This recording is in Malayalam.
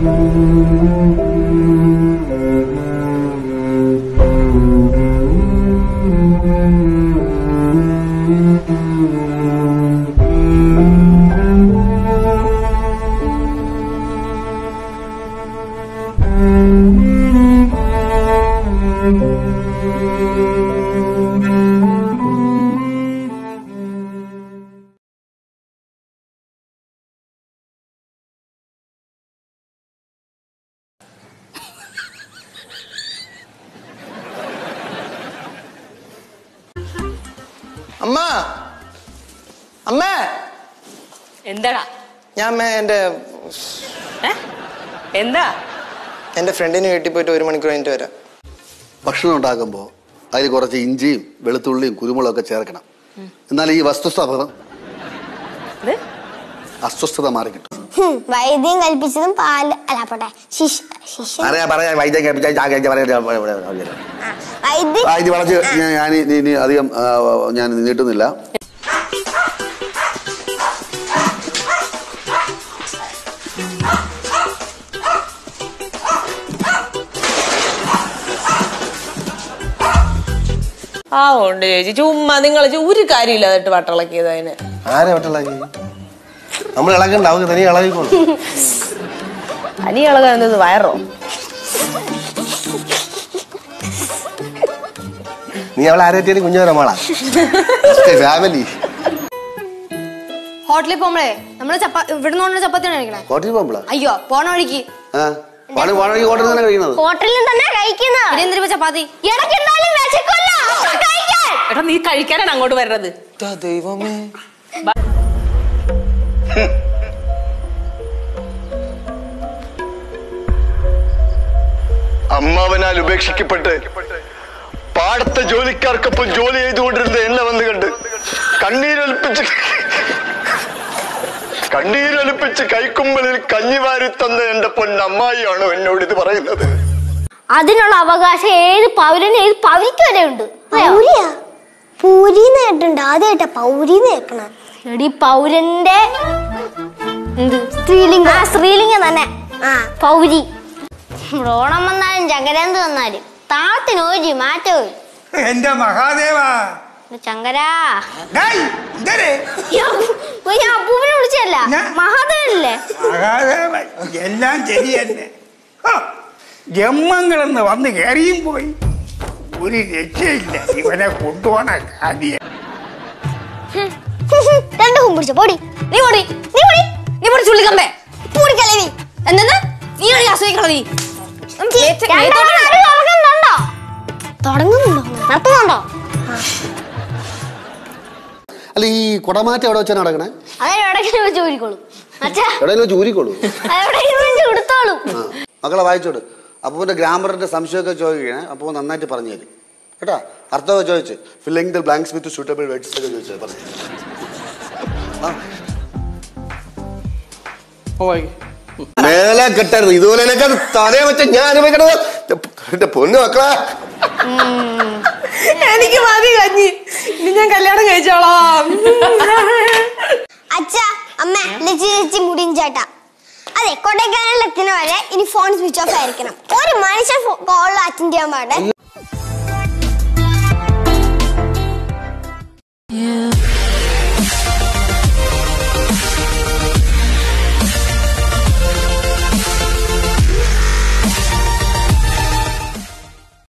അമ്മ അമ്മേ എന്താടാ ഞാൻ അമ്മ എൻ്റെ ഏ? എന്താ എൻ്റെ ഫ്രണ്ടിന് വീട്ടിൽ പോയിട്ട് ഒരു മണിക്കൂർ കഴിഞ്ഞിട്ട് വരാം ഭക്ഷണം ഉണ്ടാക്കുമ്പോൾ അതിൽ കുറച്ച് ഇഞ്ചിയും വെളുത്തുള്ളിയും കുരുമുളകും ഒക്കെ ചേർക്കണം എന്നാൽ ഈ വസ്തുസ്ഥ ഇത് അസ്വസ്ഥത മാറി കിട്ടും ഹും, വൈദ്യം കൽപ്പിച്ചതും പാല് അല്ല പോട്ടെ ശിഷ ശിഷ പറയാ പറയാ വൈദ്യം കേൾപ്പിച്ചാ ഞാൻ കേൾപ്പിച്ചാ പറയാ, പറയാ, പറയാ, പറയാ. ആ, വൈദ്യം ആ, ഇത് വളച്ച് ഞാൻ ഞാൻ ഇനി- ഇനി അധികം ആ, ഞാൻ നീട്ടുന്നില്ല ആ ഉണ്ട് ചേച്ചി ചുമ്മാ നിങ്ങൾ ഒരു കാര്യമില്ല എന്നിട്ട് വട്ടളക്കിയത് അതിന് ആരെ വട്ടലാക്കി നമ്മൾ ഇളകണ്ട അവർക്ക് തനിയെ ഇളകിക്കോളും അനി ഇളകാൻ എന്തത് വയറോ നീ അവളെ ആരേറ്റിയാലും കുഞ്ഞവരെ മോളാ ഫാമിലി ഹോട്ടലിൽ പോകുമ്പോഴേ നമ്മള് ചപ്പ ഇവിടുന്ന് കൊണ്ടുവന്ന ചപ്പാത്തിയാണ് കഴിക്കണേ കോട്ടയിൽ പോകുമ്പോഴാ അയ്യോ പോണ വഴിക്ക് ആ പണി പണി കോട്ടയിൽ തന്നെ കഴിക്കുന്നത് ഹോട്ടലിൽ തന്നെ കഴിക്കുന്നത് പിന്നെ എന്തിനാ ചപ്പാത്തി ഇടയ്ക്ക് എന്തായാലും വിശക്കുമല്ലോ, അപ്പൊ കഴിക്കാൻ. എടാ നീ കഴിക്കാനാണ് അങ്ങോട്ട് വരുന്നത് ദൈവമേ അമ്മാവനാൽ ഉപേക്ഷിക്കപ്പെട്ട് പാടത്തെ ജോലിക്കാർക്കൊപ്പം ജോലി ചെയ്തുകൊണ്ടിരുന്ന എന്നെ വന്ന് കണ്ട് കണ്ണീരൊലിപ്പിച്ച് കണ്ണീരൊലിപ്പിച്ച് കൈക്കുമ്പലിൽ കഞ്ഞിവാരി തന്ന എന്റെ പൊന്നമ്മായിയാണോ എന്നോട് ഇത് പറയുന്നത് അതിനുള്ള അവകാശം ഏത് പൗരനും ഏത് പൗരിക്ക് വരെ ഉണ്ട് പൗരിയാ പൂരിന്ന് കേട്ടിട്ടുണ്ട് ആദ്യമായിട്ടാ പൗരിന്ന് കേൾക്കണം എടി പൗരന്റെ എന്ത് സ്ത്രീലിംഗം ആ സ്ത്രീലിംഗം തന്നെ ആ പൗരി ഓണം വന്നാലും ചങ്കരാന്ത് വന്നാലും താളത്തിന് ഒരു മാറ്റവും എന്റെ മഹാദേവ ചങ്കരാ ഡേയ്, ഇതരെ ഞാൻ അപ്പൂവിനെ വിളിച്ചല്ല ഞാൻ- മഹാദേവനല്ലേ മഹാദേവ എല്ലാം ശരി തന്നെ ഹോ, ജന്മങ്ങളെന്ന് വന്ന് കയറിയും പോയി ഒരു രക്ഷയില്ല ഇവനെ കൊണ്ടുപോണ കാര്യം രണ്ടു കുമ്പിടിച്ച പൊടി നീ പൊടി നീ പൊടി നീ പൊടി ചുള്ളിക്കമ്പേ പൂടിക്കല്ലേ നീ എന്തെന്ന് നീ ആണ് അസൂയിക്കണത് നീ തുടങ്ങുന്നുണ്ടോ തുടങ്ങുന്നുണ്ടോ നടത്തുന്നുണ്ടോ അല്ല ഈ കുടമാറ്റം എവിടെ വെച്ചാൽ നടക്കണേ അതെ എവിടെയെങ്കിലും വെച്ച് ഊരിക്കോളും അച്ഛാ എവിടെയെങ്കിലും വെച്ച് ഊരിക്കോളൂ എവിടെയെങ്കിലും വെച്ച് കൊടുത്തോളും ആ മക്കളെ വായിച്ചോട് അപ്പൂന്റെ ഗ്രാമറിന്റെ സംശയമൊക്കെ ചോദിക്കണേ അപ്പോൾ നന്നായിട്ട് പറഞ്ഞു തരും കേട്ടാ അർത്ഥമൊക്കെ ചോദിച്ച് filling the blanks with suitable words ഒക്കെ ചോദിച്ചത് പറഞ്ഞു ആ മേലെ കെട്ടരുത് ഇതുപോലെ എനിക്ക് തലയെ വെച്ച ഞാൻ അനുഭവിക്കണത് എന്റെ പൊന്നു മക്കളെ എനിക്ക് മതി കഞ്ഞി ഇനി ഞാൻ കല്യാണം കഴിച്ചോളാം അച്ഛ അമ്മ ലച്ചി ലച്ചി മുടിയും ചേട്ടാ അതെ കൊടൈക്കനാലിൽ എത്തുന്ന വരെ ഇനി ഫോൺ സ്വിച്ച് ഓഫ് ആയിരിക്കണം ഒരു മനുഷ്യൻ കോളിൽ അറ്റൻഡ് ചെയ്യാൻ പാടില്ല